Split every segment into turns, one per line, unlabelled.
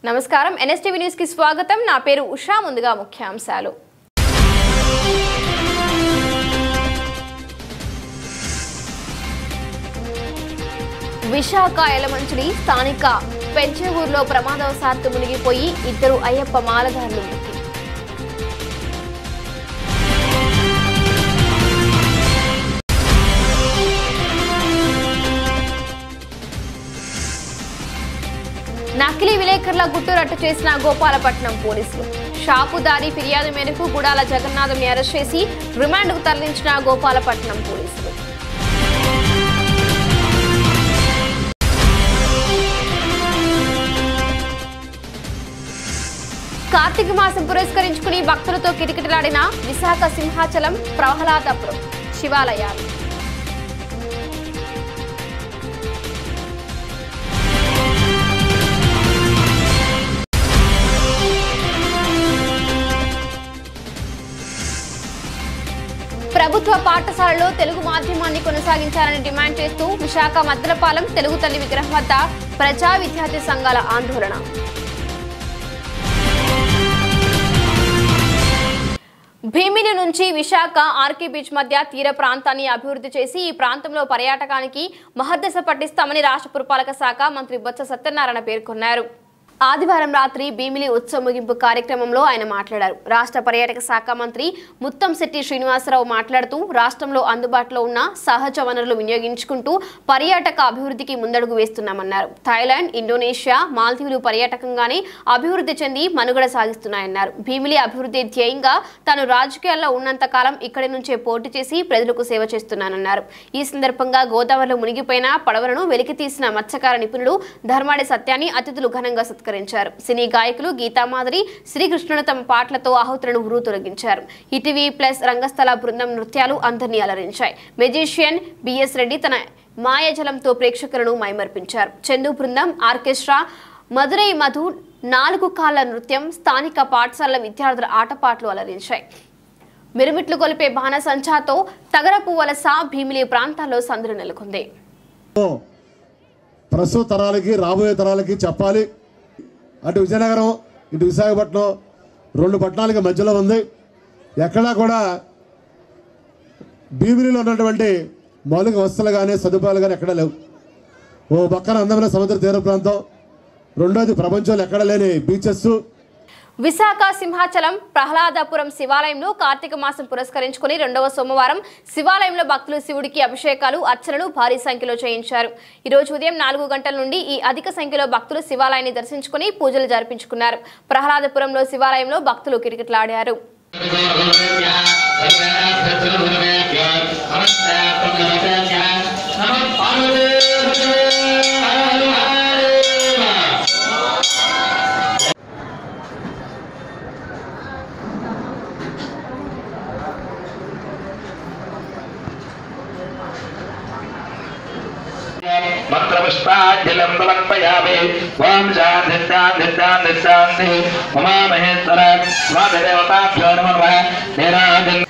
నమస్కారం NSTV news కి స్వాగతం నా పేరు ఉషా ముందుగా ముఖ్యాంశాలు విశాఖ ఎలమంచిలి స్థానిక పెంచేవూరులో ప్రమాదవశాత్తు మునిగిపోయి ఇద్దరు అయ్యప్ప మాలదారులు మృతి నకిలీ విలేకరుల గుట్టు రట్టు చేసిన గోపాలపట్నం పోలీసులు షాపుదారి ఫిర్యాదు మేరకు గుడాల జగన్నాథంని అరెస్ట్ చేసి రిమాండ్కు తరలించిన గోపాలపట్నం పోలీసులు కార్తీక మాసం పురస్కరించుకుని భక్తులతో కిటకిటలాడిన విశాఖ సింహాచలం ప్రహ్లాదపురం శివాలయాలు ప్రభుత్వ పాఠశాలలో తెలుగు మాధ్యమాన్ని కొనసాగించాలని డిమాండ్ చేస్తూ విశాఖ మద్రపాలెం తెలుగు తల్లి విగ్రహం వద్ద ప్రజా విద్యార్థి సంఘాల ఆందోళన భీమిని నుంచి విశాఖ ఆర్కే బీచ్ మధ్య తీర ప్రాంతాన్ని అభివృద్ధి చేసి ఈ ప్రాంతంలో పర్యాటకానికి మహర్దశ పట్టిస్తామని రాష్ట్ర పురపాలక శాఖ మంత్రి బొత్స సత్యనారాయణ పేర్కొన్నారు ఆదివారం రాత్రి భీమిలి ఉత్సవ ముగింపు కార్యక్రమంలో ఆయన మాట్లాడారు రాష్ట్ర పర్యాటక శాఖ మంత్రి ముత్తంశెట్టి శ్రీనివాసరావు మాట్లాడుతూ రాష్ట్రంలో అందుబాటులో ఉన్న సహజ వనరులు వినియోగించుకుంటూ పర్యాటక అభివృద్ధికి ముందడుగు వేస్తున్నామన్నారు థాయిలాండ్ ఇండోనేషియా మాల్దీవులు పర్యాటకంగానే అభివృద్ధి చెంది మనుగడ సాగిస్తున్నాయన్నారు భీమిలి అభివృద్ధి ధ్యేయంగా తాను రాజకీయాల్లో ఉన్నంత కాలం ఇక్కడి నుంచే పోటీ చేసి ప్రజలకు సేవ చేస్తున్నానన్నారు ఈ సందర్భంగా గోదావరిలో మునిగిపోయిన పడవలను వెలికి తీసిన మత్స్యకార నిపుణులు ధర్మాడి సత్యాన్ని అతిథులు ఘనంగా సత్కరించారు సినీ గాయకులు గీతామాధురి శ్రీకృష్ణుడు తమ పాటలతో ఆహుతులను ఉరు తొలగించారు ఈటీవీ ప్లస్ రంగస్థల బృందం నృత్యాలు అందరినీ అలరించాయి మెజిషియన్ బిఎస్ రెడ్డి తన మాయాజలంతో ప్రేక్షకులను మైమర్పించారు చందు బృందం ఆర్కెస్ట్రా మధురై మధు నాలుగు కాళ్ల నృత్యం స్థానిక పాఠశాలల విద్యార్థుల ఆటపాటలు అలరించాయి మిరుమిట్లు కొలిపే బాణసంచాతో తగరపు వలస భీమిలి ప్రాంతాల్లో సందడి నెలకొంది
ప్రస్తుత తరాలకి రాబోయే తరాలకి చెప్పాలి అటు విజయనగరం ఇటు విశాఖపట్నం రెండు పట్టణాలకి మధ్యలో ఉంది ఎక్కడా కూడా భీమిలిలో ఉన్నటువంటి మౌలిక వసతులు కానీ సదుపాయాలు కానీ ఎక్కడా లేవు ఓ పక్కన అందమైన సముద్ర తీర ప్రాంతం రెండోది ప్రపంచంలో ఎక్కడ లేని బీచెస్
విశాఖ సింహాచలం ప్రహ్లాదపురం శివాలయంలో కార్తీక మాసం పురస్కరించుకుని రెండవ సోమవారం శివాలయంలో భక్తులు శివుడికి అభిషేకాలు అర్చనలు భారీ సంఖ్యలో చేయించారు ఈ రోజు ఉదయం నాలుగు గంటల నుండి ఈ అధిక సంఖ్యలో భక్తులు శివాలయాన్ని దర్శించుకుని పూజలు జరిపించుకున్నారు ప్రహ్లాదపురంలో శివాలయంలో భక్తులు కిటకిటలాడారు
మంత్రపుష్పాఢ్యలం సమర్పయామి ఓం శాంతి శాంతి శాంతి శాంతి ఉమా మహేశ్వర స్వామిదేవతాభ్యో నమః నీరాజన్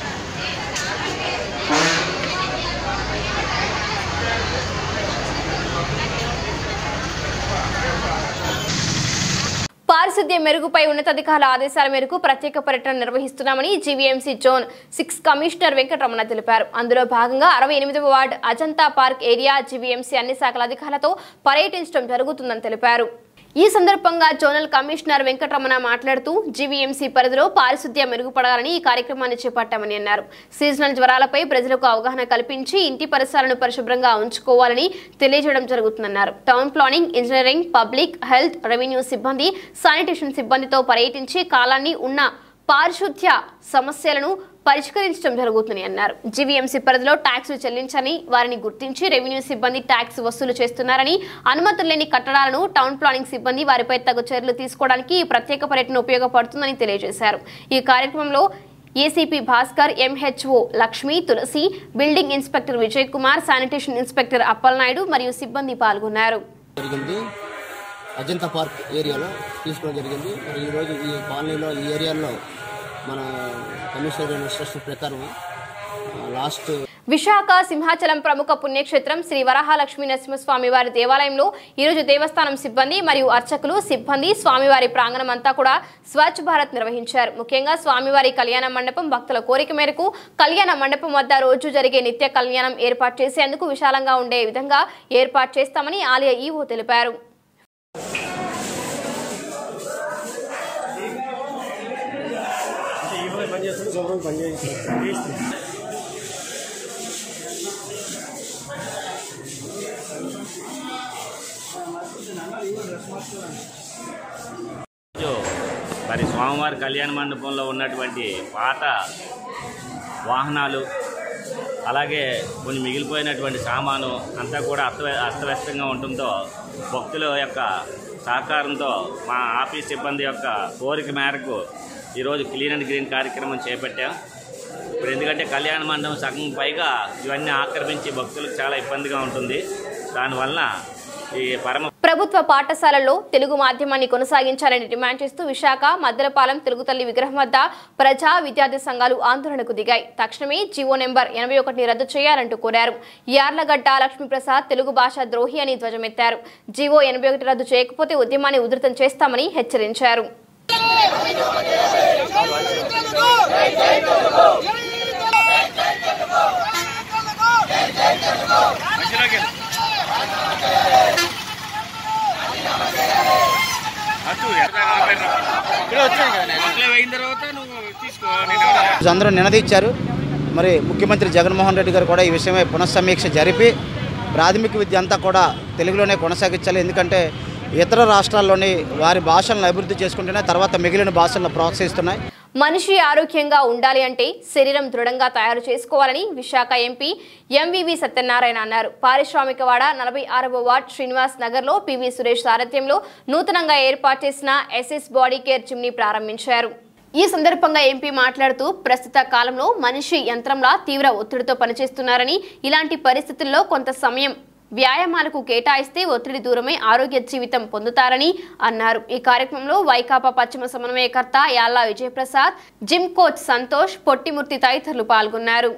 పారిశుద్ధ్య మెరుగుపై ఉన్నతాధికారుల ఆదేశాల మేరకు ప్రత్యేక పర్యటన నిర్వహిస్తున్నామని GVMC zone six commissioner Venkataramana తెలిపారు అందులో భాగంగా అరవై ఎనిమిదవ వార్డు అజంతా పార్క్ ఏరియా జీవీఎంసీ అన్ని శాఖల అధికారులతో పర్యటించడం జరుగుతుందని తెలిపారు ఈ సందర్భంగా జోనల్ కమిషనర్ వెంకటరమణ మాట్లాడుతూ జీవీఎంసీ పరిధిలో పారిశుద్ధ్య మెరుగుపడాలని ఈ కార్యక్రమాన్ని చేపట్టామని అన్నారు సీజనల్ జ్వరాలపై ప్రజలకు అవగాహన కల్పించి ఇంటి పరిసరాలను పరిశుభ్రంగా ఉంచుకోవాలని తెలియజేయడం జరుగుతుందన్నారు town planning engineering public health revenue సిబ్బంది శానిటేషన్ సిబ్బందితో పర్యటించి కాలాన్ని ఉన్న పారిశుద్ధ్య సమస్యలను పరిష్కరించడం జరుగుతుందని అన్నారు జీవీఎంసీ పరిధిలో ట్యాక్సులు చెల్లించని వారిని గుర్తించి రెవెన్యూ సిబ్బంది ట్యాక్స్ వసూలు చేస్తున్నారని అనుమతులు లేని కట్టడాలను టౌన్ ప్లానింగ్ సిబ్బంది వారిపై తగు చర్యలు తీసుకోవడానికి ఈ ప్రత్యేక పర్యటన ఉపయోగపడుతుందని తెలియజేశారు ఈ కార్యక్రమంలో ACP Bhaskar MHO Lakshmi Tulasi building inspector Vijay Kumar sanitation inspector Appalanaidu మరియు సిబ్బంది పాల్గొన్నారు
జరిగింది అజంతా పార్క్ ఏరియాలో తీసుకోవడం జరిగింది మరి ఈరోజు ఈ కాలనీలో ఈ ఏరియాలో మన కమిషనర్ ఇన్స్ట్రక్షన్ ప్రకారం ఆ, లాస్ట్
విశాఖ సింహాచలం ప్రముఖ పుణ్యక్షేత్రం శ్రీ వరహాలక్ష్మీ నరసింహస్వామి వారి దేవాలయంలో ఈరోజు దేవస్థానం సిబ్బంది మరియు అర్చకులు సిబ్బంది స్వామివారి ప్రాంగణం అంతా కూడా స్వచ్ఛ భారత్ నిర్వహించారు ముఖ్యంగా స్వామివారి కళ్యాణ మండపం భక్తుల కోరిక మేరకు కళ్యాణ మండపం వద్ద రోజు జరిగే నిత్య కళ్యాణం ఏర్పాటు చేసేందుకు విశాలంగా ఉండే విధంగా ఏర్పాటు చేస్తామని ఆలయ ఈవో తెలిపారు
రోజు మరి స్వామివారి కళ్యాణ మండపంలో ఉన్నటువంటి పాత వాహనాలు అలాగే కొన్ని మిగిలిపోయినటువంటి సామాను అంతా కూడా అస్త అస్తవ్యస్తంగా ఉండటంతో భక్తుల యొక్క సహకారంతో మా ఆఫీస్ సిబ్బంది యొక్క కోరిక మేరకు ఈరోజు క్లీన్ అండ్ గ్రీన్ కార్యక్రమం చేపట్టాం ఇప్పుడు ఎందుకంటే కళ్యాణ మండపం సగం పైగా ఇవన్నీ ఆక్రమించి భక్తులకు చాలా ఇబ్బందిగా ఉంటుంది దానివల్ల ఈ పరమ
ప్రభుత్వ పాఠశాలల్లో తెలుగు మాధ్యమాన్ని కొనసాగించాలని డిమాండ్ చేస్తూ విశాఖ మద్దలపాలెం తెలుగు తల్లి విగ్రహం వద్ద ప్రజా విద్యార్థి సంఘాలు ఆందోళనకు దిగాయి తక్షణమే జీవో నెంబర్ ఎనభై ఒకటిని రద్దు చేయాలంటూ కోరారు యార్లగడ్డ లక్ష్మీప్రసాద్ తెలుగు భాష ద్రోహి అని ధ్వజమెత్తారు జీవో ఎనభై ఒకటి రద్దు చేయకపోతే ఉద్యమాన్ని ఉధృతం చేస్తామని హెచ్చరించారు
అందరూ నినదీచ్చారు మరి ముఖ్యమంత్రి జగన్మోహన్ రెడ్డి గారు కూడా ఈ విషయమై పునఃసమీక్ష జరిపి ప్రాథమిక విద్య అంతా కూడా తెలుగులోనే కొనసాగించాలి ఎందుకంటే ఇతర రాష్ట్రాల్లోని వారి భాషలను అభివృద్ధి చేసుకుంటేనే తర్వాత మిగిలిన భాషలను ప్రోత్సహిస్తున్నాయి
మనిషి ఆరోగ్యంగా ఉండాలి అంటే శరీరం దృఢంగా తయారు చేసుకోవాలని విశాఖ ఎంపీ ఎంవివి సత్యనారాయణ అన్నారు పారిశ్రామికవాడ నలభై ఆరవ వార్డ్ శ్రీనివాస్ నగర్లో పివి సురేష్ సారథ్యంలో నూతనంగా ఏర్పాటు చేసిన ఎస్ఎస్ బాడీ కేర్ జిమ్ని ప్రారంభించారు ఈ సందర్భంగా ఎంపీ మాట్లాడుతూ ప్రస్తుత కాలంలో మనిషి యంత్రంలా తీవ్ర ఒత్తిడితో పనిచేస్తున్నారని ఇలాంటి పరిస్థితుల్లో కొంత సమయం వ్యాయామాలకు కేటాయిస్తే ఒత్తిడి దూరమై ఆరోగ్య జీవితం పొందుతారని అన్నారు ఈ కార్యక్రమంలో వైకాపా పశ్చిమ సమన్వయకర్త యాల్లా విజయప్రసాద్ జిమ్ కోచ్ సంతోష్ పొట్టిమూర్తి తదితరులు పాల్గొన్నారు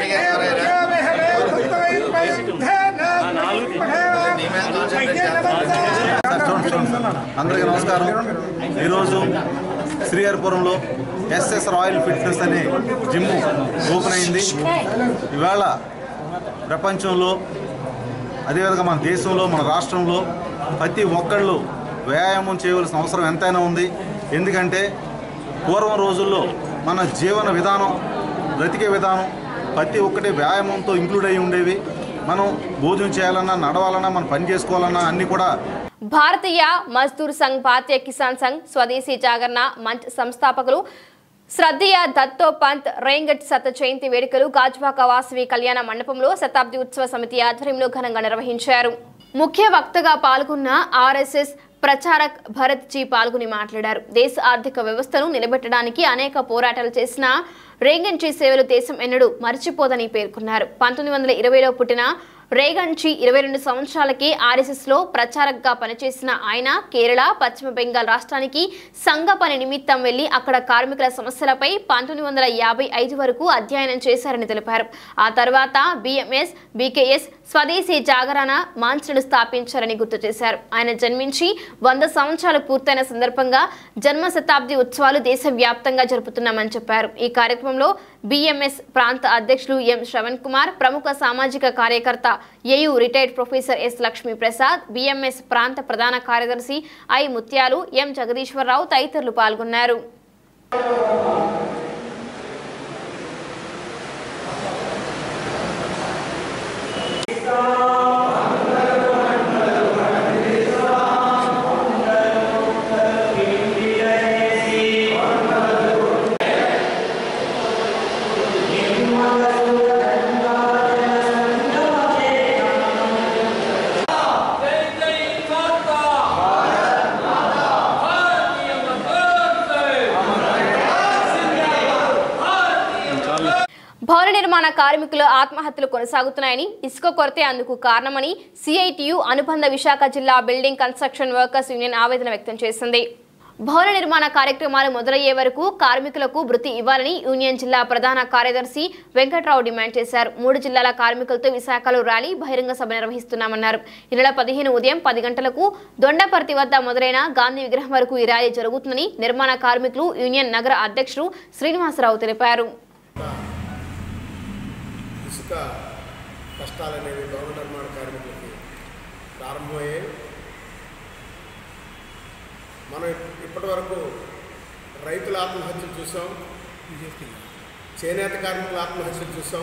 అందరికీ నమస్కారం ఈరోజు శ్రీహరిపురంలో ఎస్ఎస్ రాయల్ ఫిట్నెస్ అనే జిమ్ ఓపెన్ అయింది ఇవాళ ప్రపంచంలో అదేవిధంగా మన దేశంలో మన రాష్ట్రంలో ప్రతి ఒక్కళ్ళు వ్యాయామం చేయవలసిన అవసరం ఎంతైనా ఉంది ఎందుకంటే పూర్వం రోజుల్లో మన జీవన విధానం బ్రతికే విధానం ప్రతి ఒక్కటి వ్యాయామంతో ఇంక్లూడ్ అయి ఉండేవి మనం భోజనం చేయాలన్నా నడవాలన్నా మనం పని చేసుకోవాలన్నా అన్నీ కూడా
భారతీయ మజ్దూర్ సంఘ్ భారతీయ కిసాన్ సంఘ్ స్వదేశీ జాగరణ మంచ్ సంస్థాపకులు శ్రద్ధేయ దత్తో పంత్ రేంగట్ శత జయంతి వేడుకలు గాజువాక వాసవి కళ్యాణ మండపంలో శతాబ్ది ఉత్సవ సమితి ఆధ్వర్యంలో ఘనంగా నిర్వహించారు ముఖ్య వక్తగా పాల్గొన్న ఆర్ఎస్ఎస్ ప్రచారక్ భరత్ జీ పాల్గొని మాట్లాడారు దేశ ఆర్థిక వ్యవస్థను నిలబెట్టడానికి అనేక పోరాటాలు చేసిన రేగన్జీ సేవలు దేశం ఎన్నడూ మర్చిపోదని పేర్కొన్నారు పంతొమ్మిది వందల ఇరవైలో పుట్టిన రేగన్జీ ఇరవై రెండు సంవత్సరాలకి ఆర్ఎస్ఎస్ లో ప్రచారక్గా పనిచేసిన ఆయన కేరళ పశ్చిమ బెంగాల్ రాష్ట్రానికి సంఘ పని నిమిత్తం వెళ్లి అక్కడ కార్మికుల సమస్యలపై పంతొమ్మిది వందల యాభై ఐదు వరకు అధ్యయనం చేశారని తెలిపారు ఆ తర్వాత బిఎంఎస్ బీకేఎస్ స్వదేశీ జాగరణ మాంచ్ను స్థాపించారని గుర్తు చేశారు ఆయన జన్మించి వంద సంవత్సరాలు పూర్తయిన సందర్భంగా జన్మ శతాబ్ది ఉత్సవాలు దేశవ్యాప్తంగా జరుపుతున్నామని చెప్పారు ఈ కార్యక్రమంలో బిఎంఎస్ ప్రాంత అధ్యక్షులు ఎం శ్రవణ్ కుమార్ ప్రముఖ సామాజిక కార్యకర్త AU retired professor S Lakshmi Prasad BMS ప్రాంత ప్రధాన కార్యదర్శి ఐ ముత్యాలు ఎం జగదీశ్వరరావు తదితరులు పాల్గొన్నారు భవన నిర్మాణ కార్మికుల ఆత్మహత్యలు కొనసాగుతున్నాయని ఇసుక కొరతే అందుకు కారణమని సిఐటియు అనుబంధ విశాఖ జిల్లా బిల్డింగ్ కన్స్ట్రక్షన్ వర్కర్స్ యూనియన్ ఆవేదన వ్యక్తం చేసింది భవన నిర్మాణ కార్యక్రమాలు మొదలయ్యే వరకు కార్మికులకు భృతి ఇవ్వాలని యూనియన్ జిల్లా ప్రధాన కార్యదర్శి వెంకట్రావు డిమాండ్ చేశారు మూడు జిల్లాల కార్మికులతో విశాఖలో ర్యాలీ బహిరంగ సభ నిర్వహిస్తున్నామన్నారు ఈ నెల పదిహేను ఉదయం పది గంటలకు దొండపర్తి వద్ద మొదలైన గాంధీ విగ్రహం వరకు ఈ ర్యాలీ జరుగుతుందని నిర్మాణ కార్మికులు యూనియన్ నగర అధ్యక్షుడు శ్రీనివాసరావు తెలిపారు
ఇసుక కష్టాలనేవి భవన నిర్మాణ కార్మికులకి ప్రారంభమయ్యాయి మనం ఇప్పటి వరకు రైతుల ఆత్మహత్యలు చూసాం చేనేత కార్మికుల ఆత్మహత్యలు చూసాం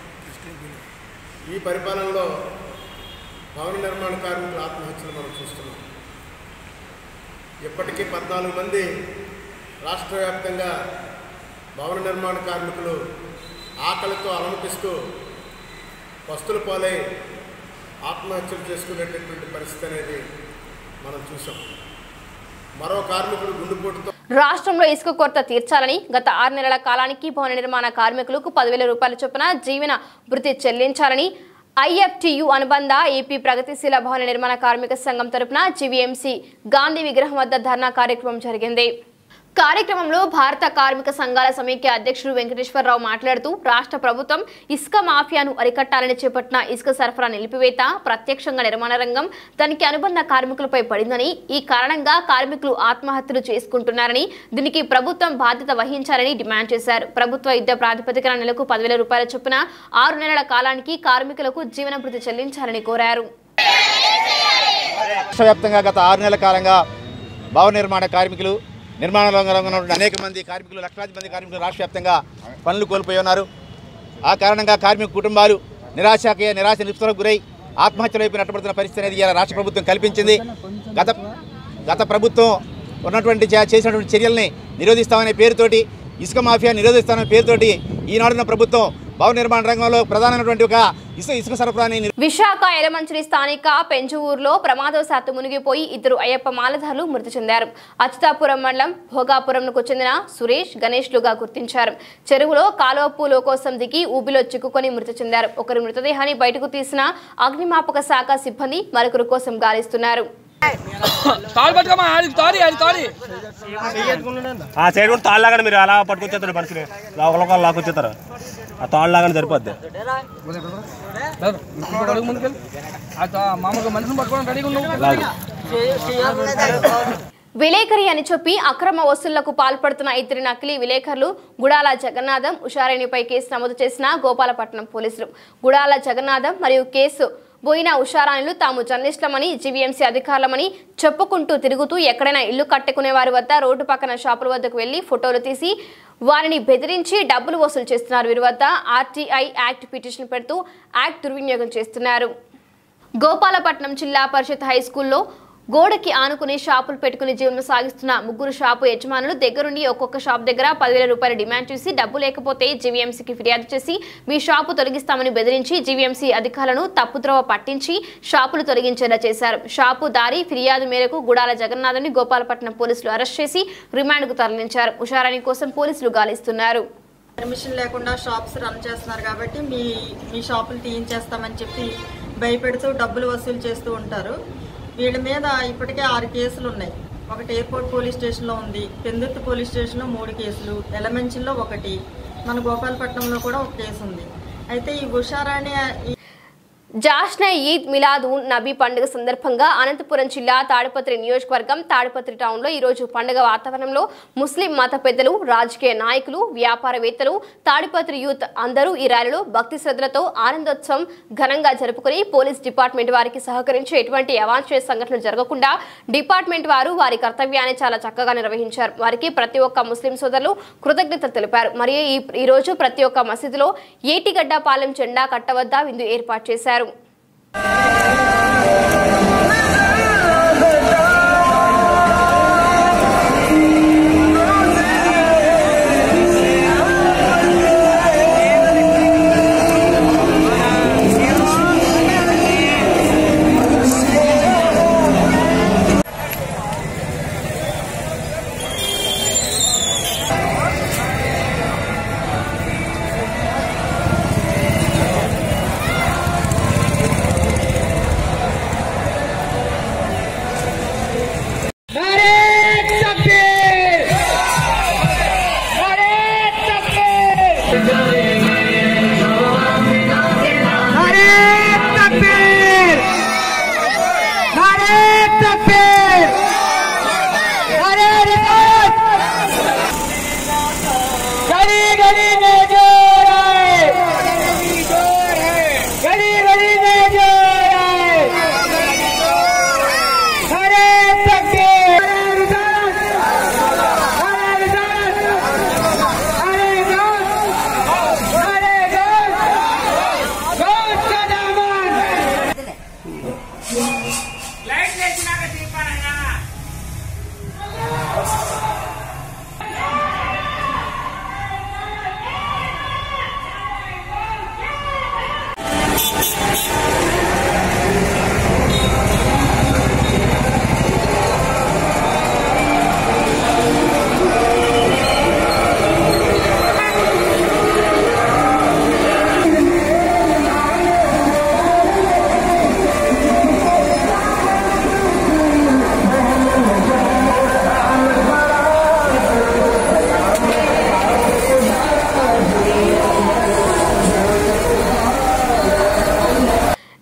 ఈ పరిపాలనలో భవన నిర్మాణ కార్మికుల ఆత్మహత్యలు మనం చూస్తున్నాం ఇప్పటికీ పద్నాలుగు మంది రాష్ట్ర వ్యాప్తంగా భవన నిర్మాణ కార్మికులు ఆకలితో అలమటిస్తూ పస్తుల పాలై ఆత్మహత్యలు చేసుకునేటటువంటి పరిస్థితి అనేది మనం చూసాం మరో కార్మికుడు గుండెపోటుతో
రాష్ట్రంలో ఇసుక కొరత తీర్చాలని గత ఆరు నెలల కాలానికి భవన నిర్మాణ కార్మికులకు పదివేల రూపాయల చొప్పున జీవన భృతి చెల్లించాలని ఐఎఫ్టియు అనుబంధ ఏపీ ప్రగతిశీల భవన నిర్మాణ కార్మిక సంఘం తరపున జీవీఎంసీ గాంధీ విగ్రహం వద్ద ధర్నా కార్యక్రమం జరిగింది కార్యక్రమంలో భారత కార్మిక సంఘాల సమైక్య అధ్యక్షుడు వెంకటేశ్వరరావు మాట్లాడుతూ రాష్ట్ర ప్రభుత్వం ఇసుక మాఫియాను అరికట్టాలని చేపట్టిన ఇసుక సరఫరా నిలిపివేత ప్రత్యక్షంగా నిర్మాణ రంగం దానికి అనుబంధ కార్మికులపై పడిందని ఈ కారణంగా కార్మికులు ఆత్మహత్యలు చేసుకుంటున్నారని దీనికి ప్రభుత్వం బాధ్యత వహించాలని డిమాండ్ చేశారు ప్రభుత్వ యుద్ధ ప్రాతిపదికన నెలకు పదివేల రూపాయల చొప్పున ఆరు నెలల కాలానికి కార్మికులకు జీవన భృతి చెల్లించాలని కోరారు
రాష్ట్ర వ్యాప్తంగా గత ఆరు నెలల కాలంగా భవన నిర్మాణ కార్మికులు నిర్మాణ రంగంలో ఉన్నటువంటి అనేక మంది కార్మికులు లక్షలాది మంది కార్మికులు రాష్ట్ర వ్యాప్తంగా పనులు కోల్పోయి ఉన్నారు ఆ కారణంగా కార్మిక కుటుంబాలు నిరాశకి నిరాశ నిపుణులకు గురై ఆత్మహత్యల వైపు నట్టబడుతున్న పరిస్థితి అనేది ఇలా రాష్ట్ర ప్రభుత్వం కల్పించింది గత గత ప్రభుత్వం ఉన్నటువంటి చే- చేసినటువంటి చర్యల్ని నిరోధిస్తామనే పేరుతోటి ఇసుక మాఫియా నిరోధిస్తామనే పేరుతోటి ఈనాడున్న ప్రభుత్వం భవన నిర్మాణ రంగంలో ప్రధానమైనటువంటి ఒక ఇసుక ఇసుక సరఫరాని
విశాఖ ఎలమంచిలి స్థానిక పెంచువూరులో ప్రమాదవశాత్తు మునిగిపోయి ఇద్దరు అయ్యప్ప మాలధారులు మృతి చెందారు అచ్యుతాపురం మండలం భోగాపురంకు చెందిన సురేష్ గణేష్లుగా గుర్తించారు చెరువులో కాలువ పూలో కోసం దిగి ఊబిలో చిక్కుకొని మృతి చెందారు ఒకరి మృతదేహాన్ని బయటకు తీసిన అగ్నిమాపక శాఖ సిబ్బంది మరొకరి కోసం గాలిస్తున్నారు
తాడు పట్టుకోమా అది తాడి అది తాడి
ఆ సైడ్ కూడా తాళ్ళు లాగానే మీరు అలా పట్టుకొచ్చేస్తారు మనిషిని ఒకరికొకరు లాక్కొచ్చేస్తారు ఆ తాళ్ళు లాగానే సరిపోద్ది
అడుగు ముందుకెళ్ళి ఆ తా- మామూలుగా మనిషిని పట్టుకోవడం రెడీగా ఉన్నావు
లాగు
విలేకరి అని చెప్పి అక్రమ వసూళ్లకు పాల్పడుతున్న ఇద్దరు నకిలీ విలేకరులు గుడాల జగన్నాథం ఉషారేణిపై కేసు నమోదు చేసిన గోపాలపట్నం పోలీసులు గుడాల జగన్నాథం మరియు కేసు బోయిన ఉషారాణిలు తాము జర్నలిస్టులమని జీవీఎంసీ అధికారులమని చెప్పుకుంటూ తిరుగుతూ ఎక్కడైనా ఇల్లు కట్టుకునే వారి వద్ద రోడ్డు పక్కన షాపుల వద్దకు వెళ్లి ఫోటోలు తీసి వారిని బెదిరించి డబ్బులు వసూలు చేస్తున్నారు వీరి వద్ద ఆర్టీఐ యాక్ట్ పిటిషన్ పెడుతూ యాక్ట్ దుర్వినియోగం చేస్తున్నారు గోపాలపట్నం జిల్లా పరిషత్ హై స్కూల్లో గోడకి ఆనుకుని షాపులు పెట్టుకుని జీవనం సాగిస్తున్న ముగ్గురు షాపు యజమానులు దగ్గరుండి ఒక్కొక్క షాప్ దగ్గర పదివేల రూపాయలు డిమాండ్ చేసి డబ్బు లేకపోతే జీవీఎంసీకి ఫిర్యాదు చేసి మీ షాపు తొలగిస్తామని బెదిరించి జీవీఎంసీ అధికారులను తప్పుద్రోవ పట్టించి షాపులు తొలగించేలా చేశారు షాపు దారి ఫిర్యాదు మేరకు గుడాల జగన్నాథుని గోపాలపట్నం పోలీసులు అరెస్ట్ చేసి రిమాండ్కు తరలించారు ఉషారాణి కోసం పోలీసులు గాలిస్తున్నారు
పర్మిషన్ లేకుండా షాప్స్ రన్ చేస్తున్నారు కాబట్టి మీ మీ షాపులు తీయించేస్తామని చెప్పి భయపెడుతూ డబ్బులు వసూలు చేస్తూ ఉంటారు వీళ్ళ మీద ఇప్పటికే ఆరు కేసులు ఉన్నాయి ఒకటి ఎయిర్పోర్ట్ పోలీస్ స్టేషన్లో ఉంది పెందుర్తి పోలీస్ స్టేషన్లో మూడు కేసులు ఎలమెంచిలో ఒకటి మన గోపాలపట్నంలో కూడా ఒక కేసు ఉంది అయితే ఈ ఉషారాణి ఈ
జాష్న ఈద్ మిలాద్ ఉన్ నబీ పండుగ సందర్భంగా అనంతపురం జిల్లా తాడిపత్రి నియోజకవర్గం తాడిపత్రి టౌన్లో ఈరోజు పండుగ వాతావరణంలో ముస్లిం మత పెద్దలు రాజకీయ నాయకులు వ్యాపారవేత్తలు తాడిపత్రి యూత్ అందరూ ఈ ర్యాలీలో భక్తి శ్రద్ధలతో ఆనందోత్సవం ఘనంగా జరుపుకుని పోలీస్ డిపార్ట్మెంట్ వారికి సహకరించి ఎటువంటి అవాంఛనీయ సంఘటనలు జరగకుండా డిపార్ట్మెంట్ వారు వారి కర్తవ్యాన్ని చాలా చక్కగా నిర్వహించారు వారికి ప్రతి ఒక్క ముస్లిం సోదరులు కృతజ్ఞతలు తెలిపారు మరియు ఈ ఈ రోజు ప్రతి ఒక్క మసీదులో ఏటిగడ్డ పాలెం జెండా కట్ట వద్ద విందు ఏర్పాటు చేశారు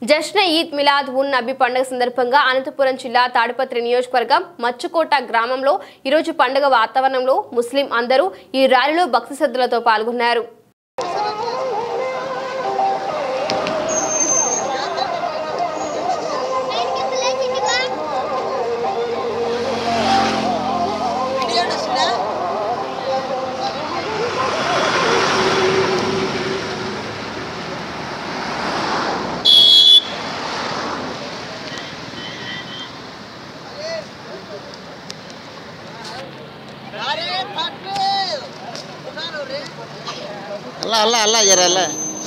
జశ్న ఈద్ మిలాద్ ఉన్ నబీ పండుగ సందర్భంగా అనంతపురం జిల్లా తాడిపత్రి నియోజకవర్గం మచ్చుకోట గ్రామంలో ఈరోజు పండుగ వాతావరణంలో ముస్లిం అందరూ ఈ ర్యాలీలో భక్తి శ్రద్ధలతో పాల్గొన్నారు
అల్లా అల్లా అల్లా జర అల్లా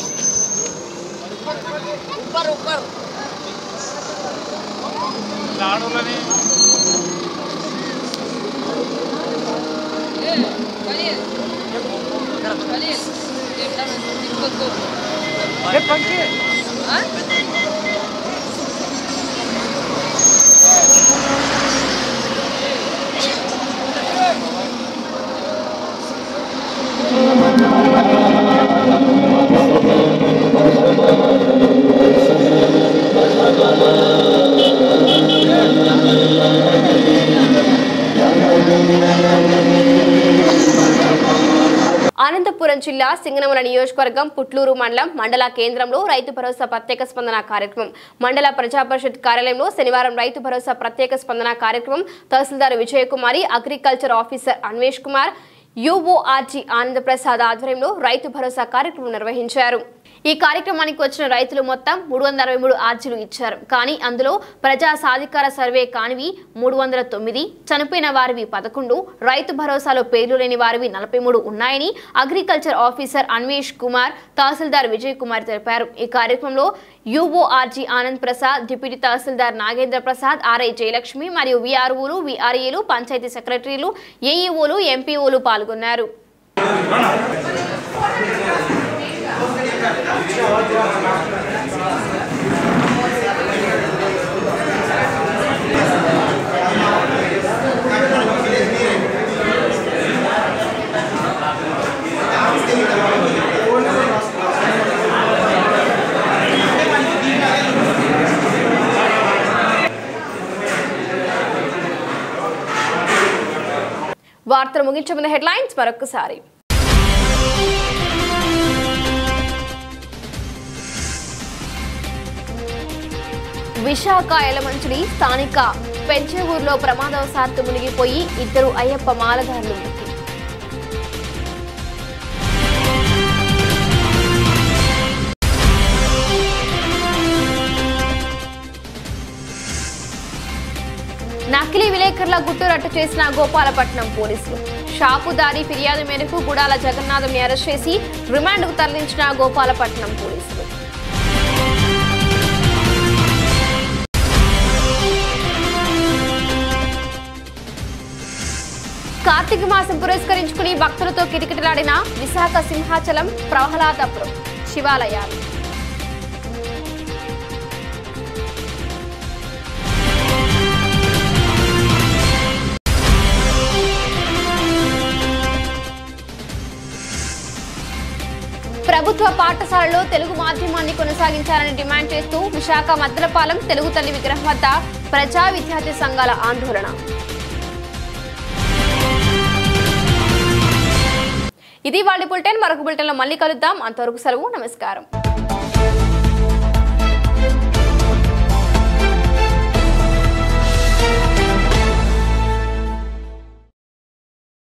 అనంతపురం జిల్లా సింగనమల నియోజకవర్గం పుట్లూరు మండలం మండల కేంద్రంలో రైతు భరోసా ప్రత్యేక స్పందన కార్యక్రమం మండల ప్రజా పరిషత్ కార్యాలయంలో శనివారం రైతు భరోసా ప్రత్యేక స్పందన కార్యక్రమం తహసీల్దార్ విజయకుమారి అగ్రికల్చర్ ఆఫీసర్ అన్వేష్ కుమార్ యుఓఆర్జీ ఆనందప్రసాద్ ఆధ్వర్యంలో రైతు భరోసా కార్యక్రమం నిర్వహించారు ఈ కార్యక్రమానికి వచ్చిన రైతులు మొత్తం మూడు వందల అరవై మూడు ఆర్జీలు ఇచ్చారు కానీ అందులో ప్రజా సాధికార సర్వే కానివి మూడు వందల తొమ్మిది చనిపోయిన వారివి పదకొండు రైతు భరోసాలో పేర్లు లేని వారివి నలభై మూడు ఉన్నాయని అగ్రికల్చర్ ఆఫీసర్ అన్వేష్ కుమార్ తహసీల్దార్ విజయ్ కుమార్ తెలిపారు ఈ కార్యక్రమంలో యుఓఆర్జీ ఆనంద్ ప్రసాద్ డిప్యూటీ తహసీల్దార్ నాగేంద్ర ప్రసాద్ ఆర్ఐ జయలక్ష్మి మరియు విఆర్ఓలు విఆర్ఏలు పంచాయతీ సెక్రటరీలు ఏఈఓలు ఎంపీఓలు పాల్గొన్నారు వార్తలు ముగించే ముందు హెడ్లైన్స్ మరొకసారి విశాఖ ఎలమంచిలి స్థానిక పెంచేవూరులో ప్రమాదవశాత్తు మునిగిపోయి ఇద్దరు అయ్యప్ప మాలదారులు మృతి నకిలీ విలేకరుల గుట్టు రట్టు చేసిన గోపాలపట్నం పోలీసులు షాపుదారి ఫిర్యాదు మేరకు గుడాల జగన్నాథంని అరెస్ట్ చేసి రిమాండ్కు తరలించిన గోపాలపట్నం పోలీసులు కార్తీక మాసం పురస్కరించుకుని భక్తులతో కిటకిటలాడిన విశాఖ సింహాచలం ప్రహ్లాదపురం శివాలయాలు ప్రభుత్వ పాఠశాలలో తెలుగు మాధ్యమాన్ని కొనసాగించాలని డిమాండ్ చేస్తూ విశాఖ మద్దలపాలెం తెలుగు తల్లి విగ్రహం వద్ద ప్రజా విద్యార్థి సంఘాల ఆందోళన ఇది వాళ్ళ బులెటిన్ మరొక బులెటిన్లో మళ్ళీ కలుద్దాం అంతవరకు సెలవు నమస్కారం